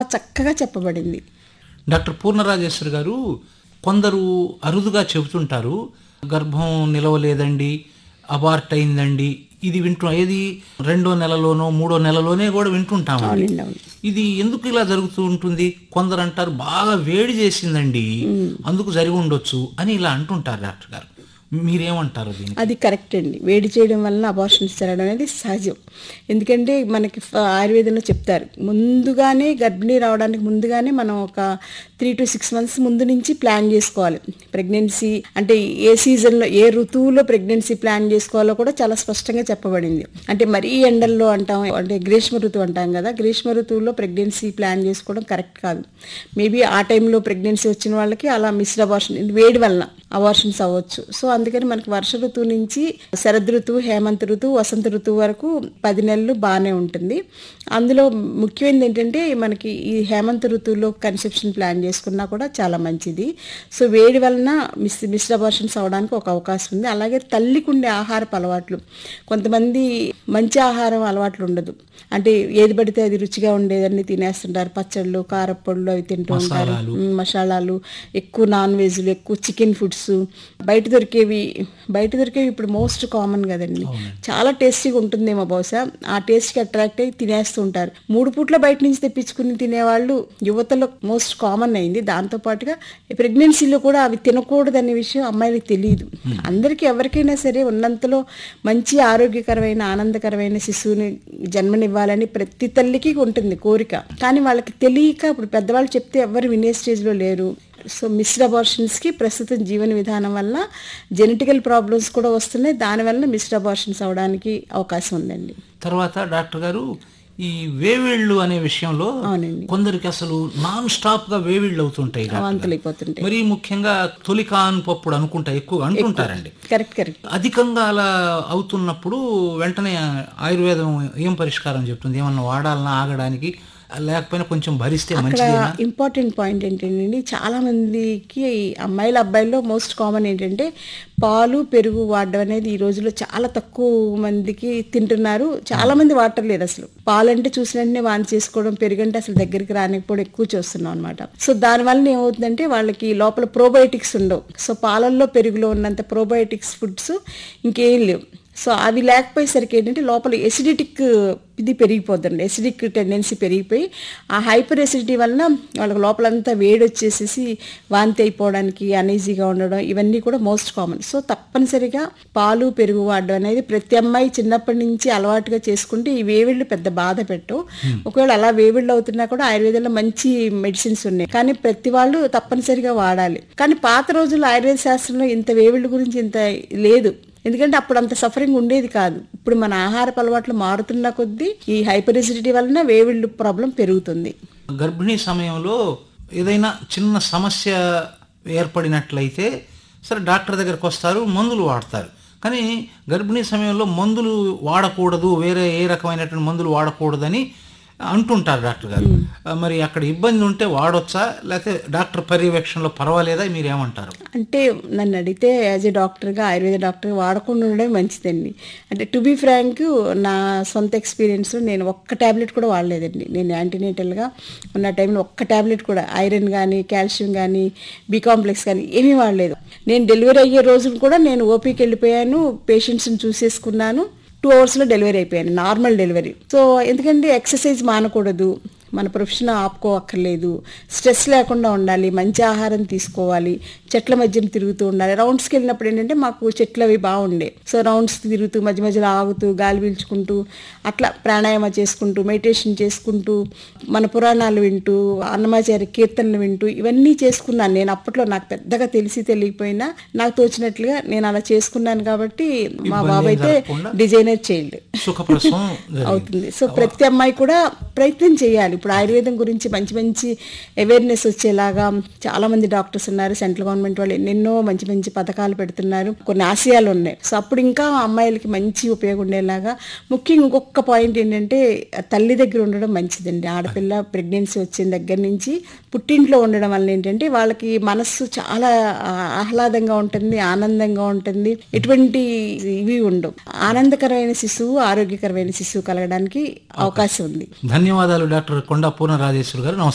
చక్కగా చెప్పబడింది డాక్టర్ పూర్ణరాజేశ్వరి గారు కొందరు అరుదుగా చెబుతుంటారు గర్భం నిలవలేదండి అబార్ట్ అయిందండి ఇది వింటు ఏది రెండో నెలలోనో మూడో నెలలోనే కూడా వింటుంటాము అవునండి అవును ఇది ఎందుకు ఇలా జరుగుతూ ఉంటుంది కొందరు అంటారు బాగా వేడి చేసిందండి అందుకు జరిగి ఉండొచ్చు అని ఇలా అంటుంటారు డాక్టర్ గారు మీరేమంటారు దీనికి అది కరెక్ట్ అండి వేడి చేయడం వలన అబార్షన్స్ జరగడం అనేది సహజం ఎందుకంటే మనకి ఫ- ఆయుర్వేదంలో చెప్తారు ముందుగానే గర్భిణీ రావడానికి ముందుగానే మనం ఒక త్రీ టు సిక్స్ మంత్స్ ముందు నుంచి ప్లాన్ చేసుకోవాలి ప్రెగ్నెన్సీ అంటే ఏ సీజన్లో ఏ ఋతువులో ప్రెగ్నెన్సీ ప్లాన్ చేసుకోవాలో కూడా చాలా స్పష్టంగా చెప్పబడింది అంటే మరీ ఎండల్లో అంటాం అంటే గ్రీష్మ ఋతువు అంటాం కదా గ్రీష్మ ఋతువులో ప్రెగ్నెన్సీ ప్లాన్ చేసుకోవడం కరెక్ట్ కాదు మేబీ ఆ టైంలో ప్రెగ్నెన్సీ వచ్చిన వాళ్ళకి అలా మిస్డ్ అబార్షన్ వేడి వలన అబార్షన్స్ అవ్వచ్చు సో అందుకని మనకి వర్ష ఋతువు నుంచి శరద్ ఋతువు హేమంత ఋతువు వసంత ఋతువు వరకు పది నెలలు బాగానే ఉంటుంది అందులో ముఖ్యమైనది ఏంటంటే మనకి ఈ హేమంత ఋతువులో కన్సెప్షన్ ప్లాన్ చేసుకున్నా కూడా చాలా మంచిది సో వేడి వలన మిస్ మిస్డ్ అబార్షన్స్ అవడానికి ఒక అవకాశం ఉంది అలాగే తల్లికి ఉండే ఆహారపు అలవాట్లు కొంతమంది మంచి ఆహారం అలవాట్లు ఉండదు అంటే ఏది పడితే అది రుచిగా ఉండేదన్నీ తినేస్తుంటారు పచ్చళ్ళు కారప్పొళ్ళు అవి తింటూ ఉంటారు మసాలాలు. మ్, మసాలాలు ఎక్కువ నాన్ వెజ్లు ఎక్కువ చికెన్ ఫుడ్స్ బయట దొరికేవి బయట దొరికేవి ఇప్పుడు మోస్ట్ కామన్ కదండి చాలా టేస్టీగా ఉంటుందేమో బహుశా ఆ టేస్ట్కి అట్రాక్ట్ అయ్యి తినేస్తూ ఉంటారు మూడు పూట్ల బయట నుంచి తెప్పించుకుని తినేవాళ్ళు యువతలో మోస్ట్ కామన్ అయింది దాంతో పాటుగా ప్రెగ్నెన్సీలో కూడా అవి తినకూడదనే విషయం అమ్మాయిలకు తెలియదు అందరికీ ఎవరికైనా సరే ఉన్నంతలో మంచి ఆరోగ్యకరమైన ఆనందకరమైన శిశువుని జన్మనివ్వాలని ప్రతి తల్లికి ఉంటుంది కోరిక కానీ వాళ్ళకి తెలియక ఇప్పుడు పెద్దవాళ్ళు చెప్తే ఎవరు వినే స్టేజ్లో లేరు సో మిస్డ్ అబార్షన్స్కి ప్రస్తుతం జీవన విధానం వల్ల జెనెటికల్ ప్రాబ్లమ్స్ కూడా వస్తున్నాయి దానివల్ల మిస్డ్ అబార్షన్స్ అవడానికి అవకాశం ఉందండి తర్వాత డాక్టర్ గారు ఈ వేవిళ్ళు అనే విషయంలో అవునండి. కొందరికి అసలు నాన్ స్టాప్ గా వేవిళ్ళు అవుతుంటాయి డాక్టర్ గారు. వాంతులు అయిపోతుంటాయి మరీ ముఖ్యంగా తొలికాన్ పప్పుడు అనుకుంటా ఎక్కువ అంటుంటారండి కరెక్ట్ కరెక్ట్ అధికంగా అలా అవుతున్నప్పుడు వెంటనే ఆయుర్వేదం ఏం పరిష్కారం చెప్తుంది ఏమన్నా వాడాలన్నా ఆగడానికి లేకపోయినా కొంచెం భరిస్తే ఇక్కడ మంచిదేనా ఇంపార్టెంట్ పాయింట్ ఏంటంటే చాలా మందికి అమ్మాయిల అబ్బాయిల్లో మోస్ట్ కామన్ ఏంటంటే పాలు పెరుగు వాడడం అనేది ఈ రోజుల్లో చాలా తక్కువ మందికి తింటున్నారు చాలా మంది వాడట్లేదు అసలు పాలు అంటే చూసిన వెంటనే వాంతి చేసుకోవడం పెరుగు అంటే అసలు దగ్గరికి రానికపోవడం ఎక్కువ చూస్తున్నాం అనమాట సో దానివల్ల ఏమవుతుందంటే వాళ్ళకి లోపల ప్రోబయోటిక్స్ ఉండవు సో పాలల్లో పెరుగులో ఉన్నంత ప్రోబయోటిక్స్ ఫుడ్స్ ఇంకేం లేవు సో అవి లేకపోయేసరికి ఏంటంటే లోపల ఎసిడిటిక్ ఇది పెరిగిపోతుంది ఎసిడిక్ టెండెన్సీ పెరిగిపోయి ఆ హైపర్ ఎసిడిటీ వలన వాళ్ళకి లోపలంతా వేడి వచ్చేసేసి వాంతి అయిపోవడానికి అనీజీగా ఉండడం ఇవన్నీ కూడా మోస్ట్ కామన్ సో తప్పనిసరిగా పాలు పెరుగు వాడడం అనేది ప్రతి అమ్మాయి చిన్నప్పటి నుంచి అలవాటుగా చేసుకుంటే ఈ వేవిళ్ళు పెద్ద బాధ పెట్టవు ఒకవేళ అలా వేవిళ్ళు అవుతున్నా కూడా ఆయుర్వేదంలో మంచి మెడిసిన్స్ ఉన్నాయి కానీ ప్రతి వాళ్ళు తప్పనిసరిగా వాడాలి కానీ పాత రోజుల్లో ఆయుర్వేద శాస్త్రంలో ఇంత వేవిళ్ళ గురించి ఇంత లేదు ఎందుకంటే అప్పుడు అంత సఫరింగ్ ఉండేది కాదు ఇప్పుడు మన ఆహారపు అలవాట్లు మారుతున్న కొద్దీ ఈ హైపర్ ఎసిడిటీ వలన వేవిళ్ళు ప్రాబ్లం పెరుగుతుంది గర్భిణీ సమయంలో ఏదైనా చిన్న సమస్య ఏర్పడినట్లయితే సరే డాక్టర్ దగ్గరకు వస్తారు మందులు వాడతారు కానీ గర్భిణీ సమయంలో మందులు వాడకూడదు వేరే ఏ రకమైనటువంటి మందులు వాడకూడదని అంటుంటారు డాక్టర్ గారు ఆ, మరి అక్కడ ఇబ్బంది ఉంటే వాడొచ్చా లేకపోతే డాక్టర్ పర్యవేక్షణలో పర్వాలేదా మీరేమంటారు అంటే నన్ను అడిగితే యాజ్ ఏ డాక్టర్గా ఆయుర్వేద డాక్టర్ వాడకుండా ఉండడమే మంచిదండి అంటే టు బీ ఫ్రాంక్ నా సొంత ఎక్స్పీరియన్స్ నేను ఒక్క ట్యాబ్లెట్ కూడా వాడలేదండి నేను యాంటీనేటల్గా ఉన్న టైంలో ఒక్క ట్యాబ్లెట్ కూడా ఐరన్ కానీ కాల్షియం కానీ బి కాంప్లెక్స్ కానీ ఏమీ వాడలేదు నేను డెలివరీ అయ్యే రోజులు కూడా నేను ఓపీకి వెళ్ళిపోయాను పేషెంట్స్ని చూసేసుకున్నాను టూ అవర్స్లో డెలివరీ అయిపోయాను నార్మల్ డెలివరీ సో ఎందుకంటే ఎక్సర్సైజ్ మానకూడదు మన ప్రొఫెషన్ ఆపుకోవక్కర్లేదు స్ట్రెస్ లేకుండా ఉండాలి మంచి ఆహారం తీసుకోవాలి చెట్ల మధ్యన తిరుగుతూ ఉండాలి రౌండ్స్కి వెళ్ళినప్పుడు ఏంటంటే మాకు చెట్లు అవి బాగుండే సో రౌండ్స్ తిరుగుతూ మధ్య మధ్యలో ఆగుతూ గాలి పీల్చుకుంటూ అట్లా ప్రాణాయామ చేసుకుంటూ మెడిటేషన్ చేసుకుంటూ మన పురాణాలు వింటూ అన్నమాచార్య కీర్తనలు వింటూ ఇవన్నీ చేసుకున్నాను నేను అప్పట్లో నాకు పెద్దగా తెలిసి తెలియకపోయినా నాకు తోచినట్లుగా నేను అలా చేసుకున్నాను కాబట్టి మా ఇబ్బంది బాబు అయితే జరగకుండా డిజైనర్ చైల్డ్ సుఖప్రసవం జరిగింది. అవుతుంది సో ప్రతి అమ్మాయి కూడా ప్రయత్నం చేయాలి ఇప్పుడు ఆయుర్వేదం గురించి మంచి మంచి అవేర్నెస్ వచ్చేలాగా చాలా మంది డాక్టర్స్ ఉన్నారు సెంట్రల్ గవర్నమెంట్ వాళ్ళు ఎన్నెన్నో మంచి మంచి పథకాలు పెడుతున్నారు కొన్ని ఆశయాలు ఉన్నాయి సో అప్పుడు ఇంకా అమ్మాయిలకి మంచి ఉపయోగం ఉండేలాగా ముఖ్యంగా ఇంకొక పాయింట్ ఏంటంటే తల్లి దగ్గర ఉండడం మంచిదండి ఆడపిల్ల ప్రెగ్నెన్సీ వచ్చిన దగ్గర నుంచి పుట్టింట్లో ఉండడం వల్ల ఏంటంటే వాళ్ళకి మనస్సు చాలా ఆ, ఆహ్లాదంగా ఉంటుంది ఆనందంగా ఉంటుంది ఎటువంటి ఇవి ఉండవు ఆనందకరమైన శిశువు ఆరోగ్యకరమైన శిశువు కలగడానికి అవకాశం ఉంది ధన్యవాదాలు డాక్టర్ కొండా పూర్ణ రాజేశ్వర్ గారు నమస్కారం